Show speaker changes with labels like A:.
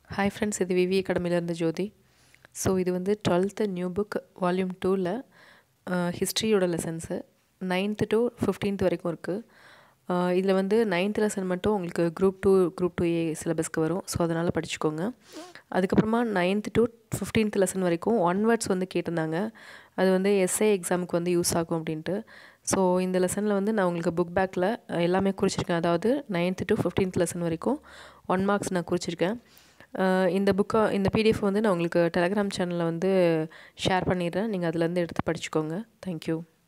A: hi friends இது விவி அகாடமிலேருந்து ஜோதி so இது வந்து டுவெல்த்து நியூ புக் வால்யூம் டூவில் ஹிஸ்ட்ரியோட லெசன்ஸு நைன்த்து டு ஃபிஃப்டீன்த் வரைக்கும் இருக்குது இதில் வந்து நைன்த் லெசன் மட்டும் உங்களுக்கு group two group two A சிலபஸ்க்கு வரும் ஸோ அதனால் படிச்சுக்கோங்க அதுக்கப்புறமா நைன்த் டு ஃபிஃப்டீன்த் லெசன் வரைக்கும் ஒன் வேர்ட்ஸ் வந்து கேட்டிருந்தாங்க அது வந்து எஸ்ஏ எக்ஸாமுக்கு வந்து யூஸ் ஆகும் அப்படின்ட்டு ஸோ இந்த லெசனில் வந்து நான் உங்களுக்கு புக் பேக்கில் எல்லாமே குறிச்சிருக்கேன் அதாவது நைன்த்து டு ஃபிஃப்டீன்த் லெசன் வரைக்கும் ஒன் மார்க்ஸ் நான் குறிச்சிருக்கேன் இந்த புக்கை இந்த பிடிஎஃப் வந்து நான் உங்களுக்கு டெலகிராம் சேனலில் வந்து ஷேர் பண்ணிடுறேன் நீங்கள் அதுலேருந்து எடுத்து படிச்சுக்கோங்க தேங்க்யூ